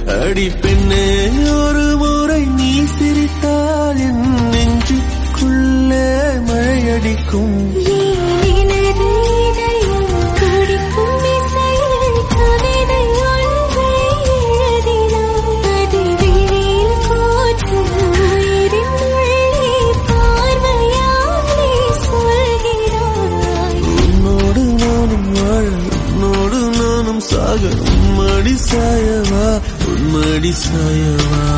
அடி பெண்ணே ஒரு முறை நீ சிரித்தால் என் நெஞ்சுக்குள்ளே மழையடிக்கும் உன்னோடு நானும் வாழ உன்னோடு நானும் சாக உம்மடி சாயவா உம்மடி சாயவா